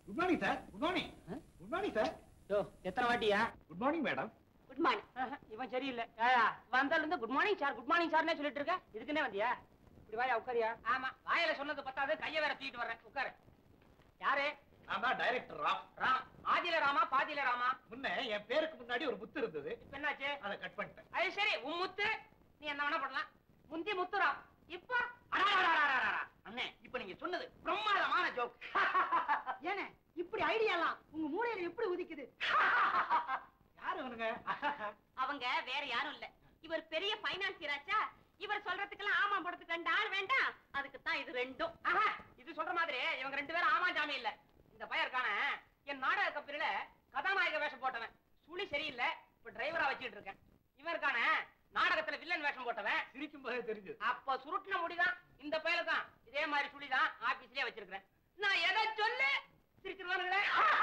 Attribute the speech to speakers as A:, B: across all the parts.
A: Good morning sir good morning good morning sir
B: யோ எத்தனை வாட்டியா
A: good morning madam
C: good morning
B: ஆஹா, இவன் சரியில்லை ஏயா, வந்தால இருந்து good morning sir good morning சார்னே சொல்லிட்டு இருக்க இதுக்குன்னே வந்தியா இப்படி வாயா உட்காரியா ஆமா வாயில சொன்னது பத்தாது கைய வேற தூக்கிட்டு வர்றேன் உட்காரு யாரு
A: நான் தான் டைரக்டர் ராம்
B: ராம் ஆதில ராமா பாதியில ராமா
A: முன்ன என் பேருக்கு முன்னாடி ஒரு புத்து இருந்தது
B: இப்ப என்னாச்சு
A: அதை கட் பண்ணிட்டேன்
B: அது சரி உன் முத்து நீ என்ன வேணா பண்ணலாம் முந்தி முத்துரா இப்ப அடாடாடாடாடாடா. அண்ணே இப்ப நீங்க சொன்னது பிரமாதமான ஜோக்
C: ஏனே இப்படி ஐடியாலாம் உங்க மூளையில எப்படி உதிக்குது
A: யாரு அவனுங்க
D: அவங்க வேற யாரும் இல்ல இவர் பெரிய பைனான்சியராச்சா இவர் சொல்றதுக்கெல்லாம் ஆமா போடுறதுக்கு ரெண்டு ஆள் வேண்டாம் அதுக்கு தான் இது ரெண்டும்
B: ஆஹா, இது சொல்ற மாதிரி இவங்க ரெண்டு பேரும் ஆமா ஜாமி இல்ல இந்த பையன் இருக்கான என் நாடக கம்பெனில கதாநாயக வேஷம் போட்டவன் சுழி சரியில்லை இப்ப டிரைவரா வச்சுட்டு இருக்கேன் இவன் இருக்கான நாடகத்துல வில்லன் வேஷம் போட்டவன்
A: சிரிக்கும் போதே தெரிஞ்சது
B: அப்ப சுருட்டின முடிதான் இந்த பையல தான் இதே மாதிரி சுழிதான் ஆபீஸ்லயே வச்சிருக்கிறேன் நான் எதை சொல்லு சிரிச்சிருவானுங்களே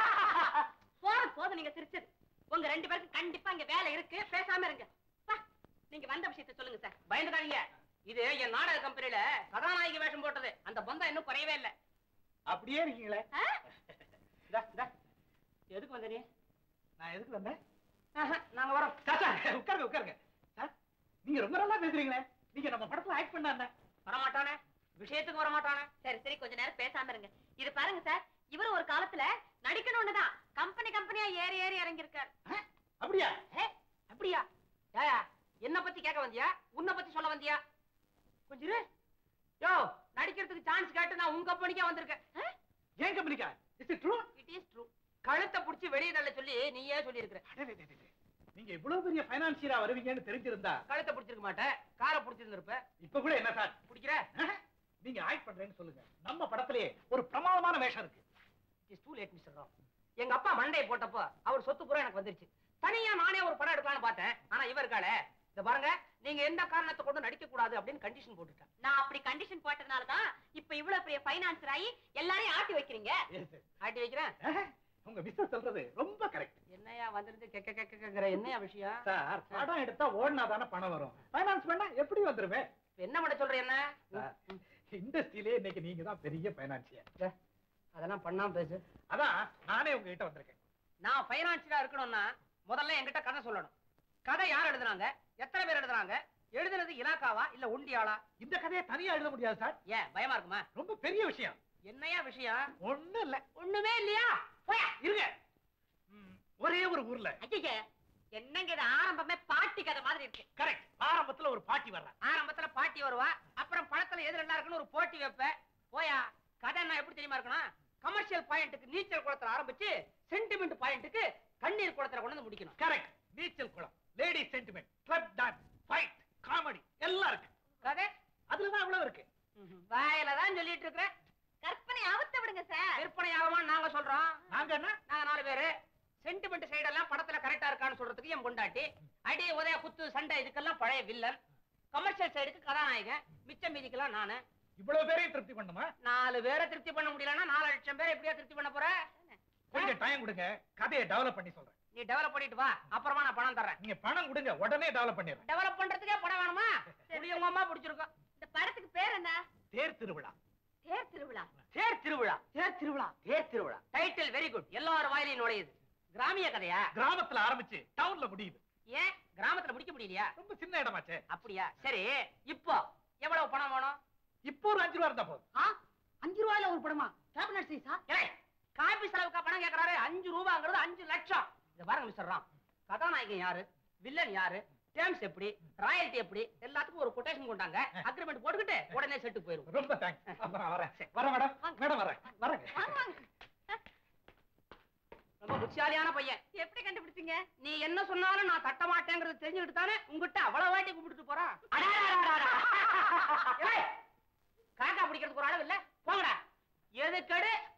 D: போதும் போதும் நீங்க சிரிச்சது உங்க ரெண்டு பேருக்கு கண்டிப்பா இங்க வேலை இருக்கு பேசாம இருங்க வா, நீங்க வந்த விஷயத்த சொல்லுங்க சார்
B: பயந்துக்காதீங்க இது என் நாடக கம்பெனில கதாநாயகி வேஷம் போட்டது அந்த பந்தம் இன்னும் குறையவே இல்லை
A: அப்படியே இருக்கீங்களே
D: ஆ?
B: இந்தா, இந்தா. எதுக்கு வந்த நீ
A: நான் எதுக்கு வந்தேன்
B: ஆஹா, நாங்க வரோம்
A: சார் சார் உட்காருங்க உட்காருங்க சார் நீங்க ரொம்ப நல்லா பேசுறீங்களே நீங்க நம்ம படத்துல ஆக்ட் பண்ண
B: வரமாட்டானே விஷயத்துக்கு வரமாட்டானே
D: சரி சரி கொஞ்ச நேரம் பேசாம இருங்க இது பாருங்க சார் இவர் ஒரு காலத்துல நடிக்கணும்னு தான் கம்பெனி கம்பெனியா ஏறி ஏறி இறங்கி இருக்காரு
A: அப்படியா
B: ஏ, அப்படியா ஏயா என்ன பத்தி கேட்க வந்தியா உன்னை பத்தி சொல்ல வந்தியா கொஞ்சம் இரு. யோ நடிக்கிறதுக்கு சான்ஸ் கேட்டு நான் உங்க கம்பெனிக்கே வந்திருக்கேன்
A: ஏன் கம்பெனிக்கா is it true
B: it is true கழுத்தை புடிச்சு வெளியே தள்ள சொல்லி நீயே சொல்லி இருக்கிற
A: நீங்க இவ்வளவு பெரிய பைனான்சியரா வருவீங்கன்னு தெரிஞ்சிருந்தா
B: கழுத்தை புடிச்சிருக்க மாட்டேன் காரை புடிச்சிருந்திருப்ப
A: இப்ப கூட என்ன சார்
B: பிடிக்கிற
A: ஆஹ், நீங்க ஆக்ட் பண்றேன்னு சொல்லுங்க நம்ம படத்திலேயே ஒரு பிரமாதமான வேஷம் இருக்கு
B: is too late mister Rao எங்க அப்பா மண்டையை போட்டப்போ அவர் சொத்து பூரா எனக்கு வந்துருச்சு தனியா நானே ஒரு படம் எடுக்கலாம்னு பார்த்தேன் ஆனா இவர் இருக்காளே இந்த பாருங்க நீங்க எந்த காரணத்தை கொண்டு நடிக்க கூடாது அப்படின்னு கண்டிஷன் போட்டுட்டேன்
D: நான் அப்படி கண்டிஷன் போட்டதுனால தான் இப்ப இவ்வளவு பெரிய பைனான்சர் ஆகி எல்லாரையும் ஆட்டி வைக்கிறீங்க
A: Yes, sir.
B: ஆட்டி வைக்கிறேன்
A: ஆஹ், உங்க மிஸ்டர் சொல்றது ரொம்ப கரெக்ட்
B: என்னையா வந்திருந்து கெக்க கெக்க கேக்குற என்னையா விஷயம்
A: சார் படம் எடுத்தா ஓடினா தானே பணம் வரும் பைனான்ஸ் பண்ணா எப்படி வந்துருவேன்
B: இப்ப என்ன பண்ண சொல்ற என்ன
A: இண்டஸ்ட்ரியிலே இன்னைக்கு நீங்க தான் பெரிய பைனான்சியர்
B: ச்சே, அதெல்லாம் பண்ணாம பேசு
A: அதான் நானே உங்ககிட்ட வந்திருக்கேன்
B: நான் பைனான்சியலா இருக்கணும்னா முதல்ல என்கிட்ட கதை சொல்லணும் கதை யார் எழுதுனாங்க எத்தனை பேர் எழுதுனாங்க எழுதுனது இலாக்காவா இல்ல உண்டியாளா
A: இந்த கதையை தனியா எழுத முடியாது சார்
B: ஏன் பயமா இருக்குமா
A: ரொம்ப பெரிய விஷயம்
B: என்னையா விஷயம்
A: ஒண்ணும் இல்ல
B: ஒண்ணுமே இல்லையா போயா
A: இருங்க ம், ஒரே ஒரு ஊர்ல
D: ஐயே என்னங்க இது ஆரம்பமே பாட்டி கதை மாதிரி இருக்கு
A: கரெக்ட் ஆரம்பத்துல ஒரு பாட்டி வர்றா
B: ஆரம்பத்துல பாட்டி வருவா அப்புறம் படத்துல எது நல்லா இருக்குன்னு ஒரு போட்டி வைப்ப போயா கதை என்ன எப்படி தெரியுமா இருக்கணும் கமர்ஷியல் பாயிண்ட்டுக்கு நீச்சல் குளத்துல ஆரம்பிச்சு சென்டிமெண்ட் பாயிண்ட்டுக்கு கண்ணீர் குளத்துல கொண்டு வந்து முடிக்கணும்
A: கரெக்ட் நீச்சல் குளம் lady sentiment club dance fight comedy எல்லாம் இருக்கு
B: கதை
A: அதுலதான் அவ்வளவு இருக்கு
B: வாயில தான் சொல்லிட்டு இருக்கிறேன்
D: கற்பனை அவுத்த விடுங்க சார்
B: விற்பனை ஆகுமான்னு நாங்க சொல்றோம்
A: நாங்க என்ன
B: நாங்க நாலு பேரு சென்டிமெண்ட் சைடெல்லாம் படத்துல கரெக்டா இருக்கான்னு சொல்றதுக்கு என் கொண்டாட்டி அடி உதய குத்து சண்டை இதுக்கெல்லாம் பழைய வில்லன் கமர்ஷியல் சைடுக்கு கதாநாயகன் மிச்சம் மீதிக்கெல்லாம் நானு
A: இவ்வளவு பேரையும் திருப்தி பண்ணுமா
B: நாலு பேரை திருப்தி பண்ண முடியலன்னா நாலு லட்சம் பேரை எப்படியா திருப்தி பண்ண போற
A: கொஞ்சம் டைம் கொடுங்க கதையை டெவலப் பண்ணி சொல்றேன்
B: நீ டெவலப் பண்ணிட்டு வா அப்புறமா நான் பணம் தர்றேன்
A: நீங்க பணம் கொடுங்க உடனே டெவலப் பண்ணிடுறேன்
B: டெவலப் பண்றதுக்கே பணம் வேணுமா உங்க அம்மா பிடிச்சிருக்கோம்
D: இந்த படத்துக்கு பேர் என்ன
A: தேர் திருவிழா
D: தேர் திருவிழா
B: தேர் திருவிழா தேர் திருவிழா தேர் திருவிழா டைட்டில் வெரி குட் எல்லாரும் வாயிலையும் நுழையுது கிராமிய கதையா
A: கிராமத்துல ஆரம்பிச்சு டவுன்ல முடியுது
B: ஏன் கிராமத்துல முடிக்க முடியலையா
A: ரொம்ப சின்ன இடமாச்சே
B: அப்படியா சரி இப்போ எவ்வளவு பணம் வேணும்
A: இப்போ ஒரு அஞ்சு ரூபா இருந்தா போதும்
C: ஆ அஞ்சு ரூபாயில ஒரு படமா கேபினட் சைஸா
B: ஏய், காபி செலவுக்கா பணம் கேக்குறாரு அஞ்சு ரூபாங்கிறது அஞ்சு லட்சம் இத பாருங்க மிஸ்டர் ராம் கதாநாயகன் யாரு வில்லன் யாரு டேர்ம்ஸ் எப்படி ராயல்டி எப்படி எல்லாத்துக்கும் ஒரு கொட்டேஷன் கொண்டாங்க அக்ரிமெண்ட் போட்டுக்கிட்டு உடனே செட்டு போயிரும்
A: ரொம்ப தேங்க்ஸ் அப்புறம் நான் வரேன் வரேன் மேடம் மேடம் வரேன் வரேங்க
D: வாங்க வாங்க
B: ரொம்ப புத்திசாலியான பையன்
D: எப்படி கண்டுபிடிச்சீங்க
B: நீ என்ன சொன்னாலும் நான் தட்ட மாட்டேங்கிறது தெரிஞ்சுக்கிட்டு தானே உங்ககிட்ட அவ்வளவு வாட்டி கூப்பிட்டு போறான் அடாடாடாடா. ஏய், காக்கா பிடிக்கிறதுக்கு ஒரு அளவு இல்ல போங்கடா எதுக்கடு